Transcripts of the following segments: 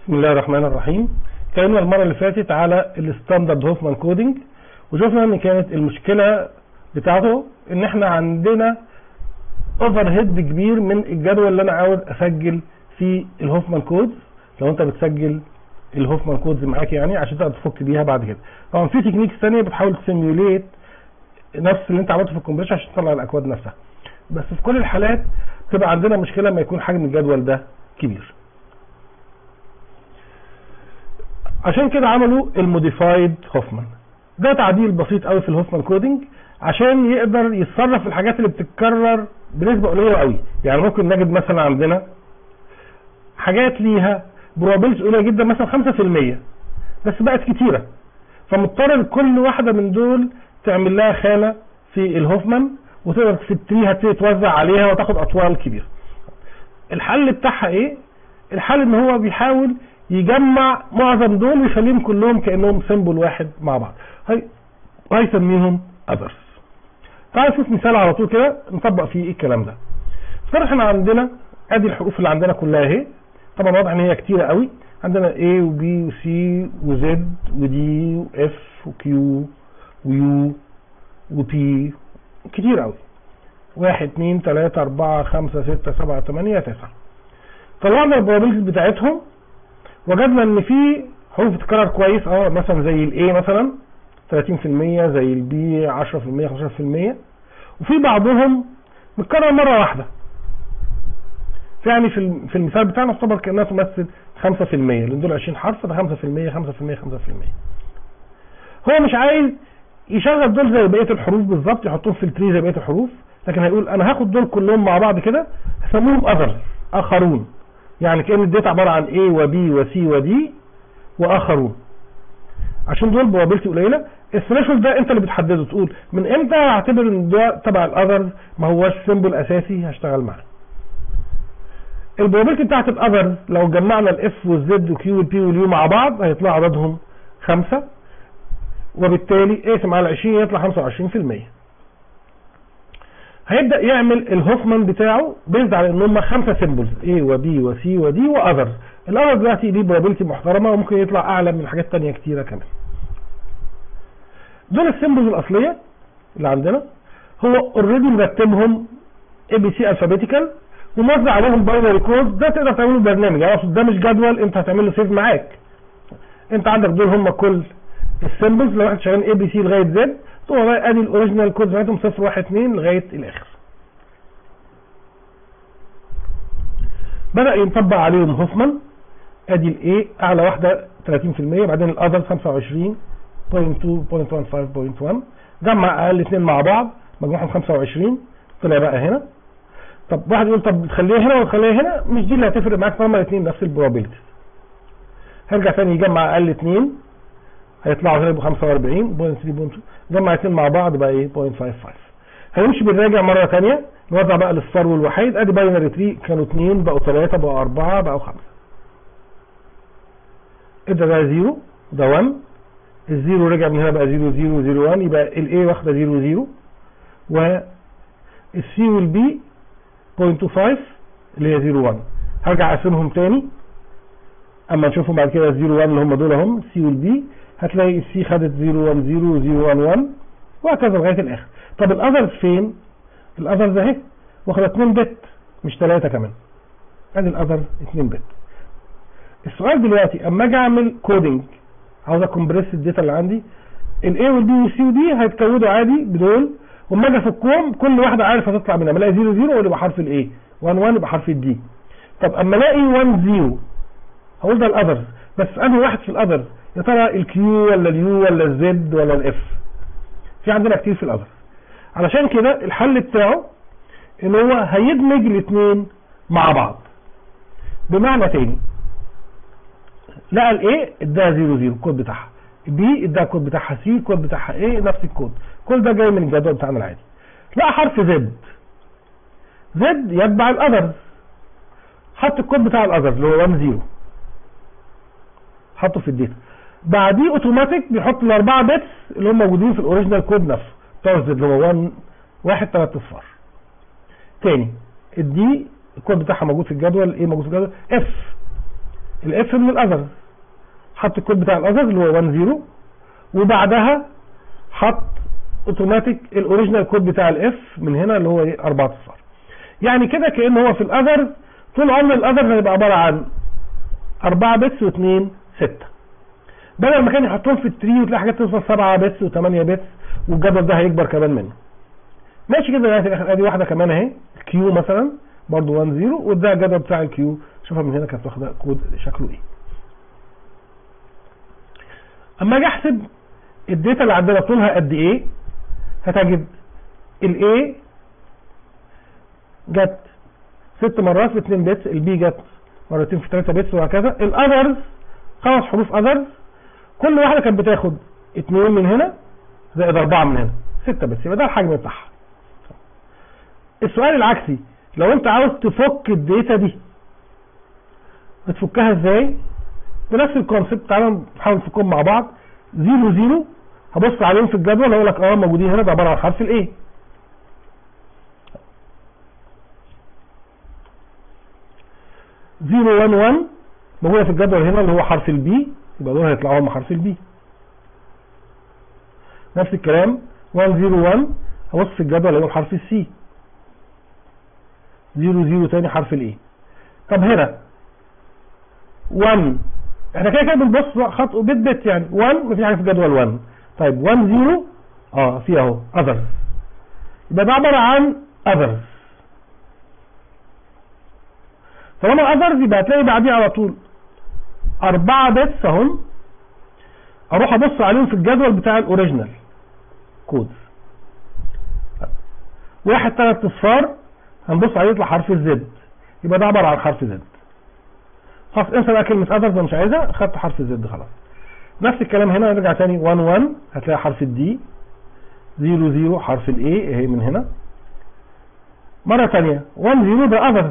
بسم الله الرحمن الرحيم اتكلمنا المره اللي فاتت على الستاندرد هوفمان كودنج وشفنا ان كانت المشكله بتاعته ان احنا عندنا اوفر هيد كبير من الجدول اللي انا عاوز اسجل فيه الهوفمان كودز لو انت بتسجل الهوفمان كودز معاك يعني عشان تقدر تفك بيها بعد كده طبعا في تكنيكس ثانيه بتحاول تسيميوليت نفس اللي انت عملته في الكمبيوتر عشان تطلع الاكواد نفسها بس في كل الحالات بتبقى عندنا مشكله لما يكون حجم الجدول ده كبير عشان كده عملوا الموديفايد هوفمان ده تعديل بسيط قوي في الهوفمان كودنج عشان يقدر يتصرف في الحاجات اللي بتتكرر بنسبه قليله قوي يعني ممكن نجد مثلا عندنا حاجات ليها بروبابيلتي قليله جدا مثلا 5% بس بقت كتيره فمضطر كل واحده من دول تعمل لها خانه في الهوفمان وتقدر في التري هتبتدي توزع عليها وتاخد اطوال كبيره الحل بتاعها ايه الحل ان هو بيحاول يجمع معظم دول ويخليهم كلهم كانهم سيمبل واحد مع بعض هي هيسميهم اذرز تعال نشوف مثال على طول كده نطبق فيه ايه الكلام ده افترض احنا عندنا ادي الحروف اللي عندنا كلها اهي طبعا واضح ان هي كتيره قوي عندنا A و B و C و Z و D و F و Q و U و P كتير قوي واحد اتنين تلاتة اربعة خمسة ستة سبعة تمانية تسعة طلعنا البروبابيلتيز بتاعتهم وجدنا ان في حروف بتتكرر كويس اه مثلا زي الاي مثلا 30% زي البي 10% 15% وفي بعضهم متكرر مره واحده يعني في في المثال بتاعنا تعتبر كانها تمثل 5% لان دول 20 حرف ده 5% 5% 5% هو مش عايز يشغل دول زي بقيه الحروف بالظبط يحطهم في التري زي بقيه الحروف لكن هيقول انا هاخد دول كلهم مع بعض كده هسميهم اذرز اخرون يعني كان الداتا عباره عن A و B و C و D واخرون عشان دول بروبابيلتي قليله الثريشولد ده انت اللي بتحدده تقول من امتى هعتبر ان ده تبع الاذرز ما هوش سيمبل اساسي هشتغل معاه البروبابيلتي بتاعت الاذرز لو جمعنا الاف والزد والكيو والبي واليو مع بعض هيطلع عددهم خمسة وبالتالي اقسم على 20 يطلع 25% هيبدا يعمل الهوفمان بتاعه بيزد على ان هم خمسه سيمبلز A و B و C و D واذرز الاذرز دلوقتي دي بروبابيلتي محترمه وممكن يطلع اعلى من حاجات ثانيه كتيره كمان دول السيمبلز الاصليه اللي عندنا هو اوريدي مرتبهم اي بي سي الفابيتيكال وموزع عليهم باينري كود ده تقدر تعمله برنامج يعني اقصد ده مش جدول انت هتعمل له سيف معاك انت عندك دول هم كل السيمبلز لو احنا شغالين اي بي سي لغايه زد تقوم بقى ادي الاوريجينال كود بتاعتهم 0 1 2 لغايه الاخر بدا ينطبق عليهم هوفمان ادي الاي اعلى واحده 30% بعدين الاذر 25.2.15.1 جمع اقل اثنين مع بعض مجموعهم 25 طلع بقى هنا طب واحد يقول طب تخليها هنا وتخليها هنا مش دي اللي هتفرق معاك طالما الاثنين نفس البروبابيلتي هرجع تاني يجمع اقل اثنين هيطلعوا هنا يبقوا 45.3.2 جمع اثنين مع بعض بقى ايه 0.55 هنمشي بالراجع مره ثانيه نوزع بقى الاصفار والوحيد ادي باينري تري كانوا اثنين بقوا ثلاثه بقوا اربعه بقوا خمسه ادى ده زيرو ده 1 الزيرو رجع من هنا بقى 0 0 0 1 يبقى الاي واخده 0 0 والسي والبي 0.25 اللي هي 0 1 هرجع اقسمهم تاني اما نشوفهم بعد كده 0 1 اللي هم دول اهم سي والبي هتلاقي السي خدت 0 1 0 0 1 1 وهكذا لغايه الاخر طب الاذرز فين؟ الاذرز اهي واخده 2 بت مش 3 كمان ادي الاذرز 2 بت السؤال دلوقتي اما اجي اعمل كودنج عاوز اكمبريس الداتا اللي عندي الاي والبي والسي ودي هيتكودوا عادي بدول واما اجي افكهم كل واحده عارف هتطلع منها اما الاقي 0 0 هو يبقى حرف الاي 1 1 يبقى حرف الدي طب اما الاقي 1 0 هقول ده الاذرز بس انهي واحد في الاذرز يا ترى الكيو ولا اليو ولا الزد ولا الاف في عندنا كتير في الاذرز علشان كده الحل بتاعه ان هو هيدمج الاثنين مع بعض بمعنى تاني لقى الايه اداها 0 0 الكود بتاعها بي اداها الكود بتاعها سي الكود بتاعها ايه نفس الكود كل ده جاي من الجدول بتاعنا العادي لقى حرف زد زد يتبع الاذرز حط الكود بتاع الاذرز اللي هو 1 0 حطه في الداتا بعديه اوتوماتيك بيحط الاربعه بيتس اللي هم موجودين في الاوريجينال كود نفسه بتاع زد اللي هو 1 واحد ثلاث اصفار تاني الدي الكود بتاعها موجود في الجدول ايه موجود في الجدول اف الاف من الاذرز حط الكود بتاع الاذرز اللي هو 1 0 وبعدها حط اوتوماتيك الاوريجينال كود بتاع الاف من هنا اللي هو ايه 4 صفار يعني كده كان هو في الاذرز طول عمر الاذرز هيبقى عباره عن 4 بتس و2 6 بدل ما كان يحطهم في التري وتلاقي حاجات توصل 7 بتس و8 بتس والجدول ده هيكبر كمان منه ماشي كده لغايه الاخر ادي واحده كمان اهي كيو مثلا برضو 1 0 وده الجدول بتاع الكيو شوفها من هنا كانت واخده كود شكله ايه اما اجي احسب الداتا اللي عندنا طولها قد ايه هتجد الاي جت ست مرات في 2 بتس البي جت مرتين في 3 بتس وهكذا الاذرز خمس حروف اذرز كل واحده كانت بتاخد 2 من هنا زائد 4 من هنا 6 بس يبقى ده الحجم بتاعها السؤال العكسي لو انت عاوز تفك الداتا دي بتفكها ازاي بنفس الكونسيبت تعالى نحاول نفكهم مع بعض 0 0 هبص عليهم في الجدول هقول لك اه موجودين هنا ده عباره عن حرف الايه زيرو 1 1 موجوده في الجدول هنا اللي هو حرف البي يبقى دول هيطلعوا هم حرف البي نفس الكلام 1 0 1 هبص في الجدول اللي هو حرف السي 0 0 تاني حرف الايه طب هنا 1 احنا كده كده بنبص خط بت بت يعني 1 مفيش حاجه في الجدول 1 طيب 1 0 اه في اهو others يبقى ده عباره عن others طالما others يبقى هتلاقي بعديه على طول أربعة بيتس اهم أروح أبص عليهم في الجدول بتاع الأوريجينال كود واحد تلات أصفار هنبص عليه يطلع حرف الزد يبقى ده عبارة عن حرف زد خلاص انسى بقى كلمة others مش عايزها خدت حرف الزد خلاص نفس الكلام هنا نرجع تاني 1 1 هتلاقي حرف الدي 0 0 حرف الاي اهي من هنا مرة تانية 1 0 ده others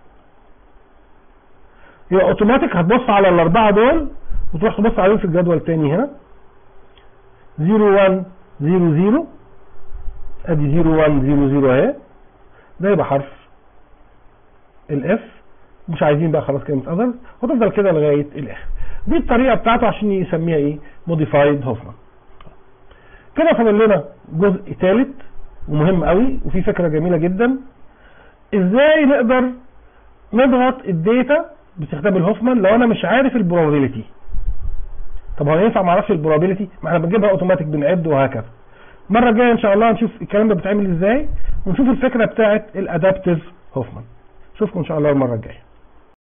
يبقى اوتوماتيك هتبص على الاربعة دول وتروح تبص عليهم في الجدول التاني هنا 0 1 0 0 ادي 0 1 0 0 اهي ده يبقى حرف الاف مش عايزين بقى خلاص كلمة others وتفضل كده لغاية الاخر دي الطريقة بتاعته عشان يسميها ايه موديفايد هوفمان كده فاضل لنا جزء ثالث ومهم قوي وفي فكرة جميلة جدا ازاي نقدر نضغط الداتا باستخدام الهوفمان لو انا مش عارف البروبابيلتي طب هو ينفع ما اعرفش البروبابيلتي ما احنا بنجيبها اوتوماتيك بنعد وهكذا المره الجايه ان شاء الله نشوف الكلام ده بيتعمل ازاي ونشوف الفكره بتاعت الادابتيف هوفمان اشوفكم ان شاء الله المره الجايه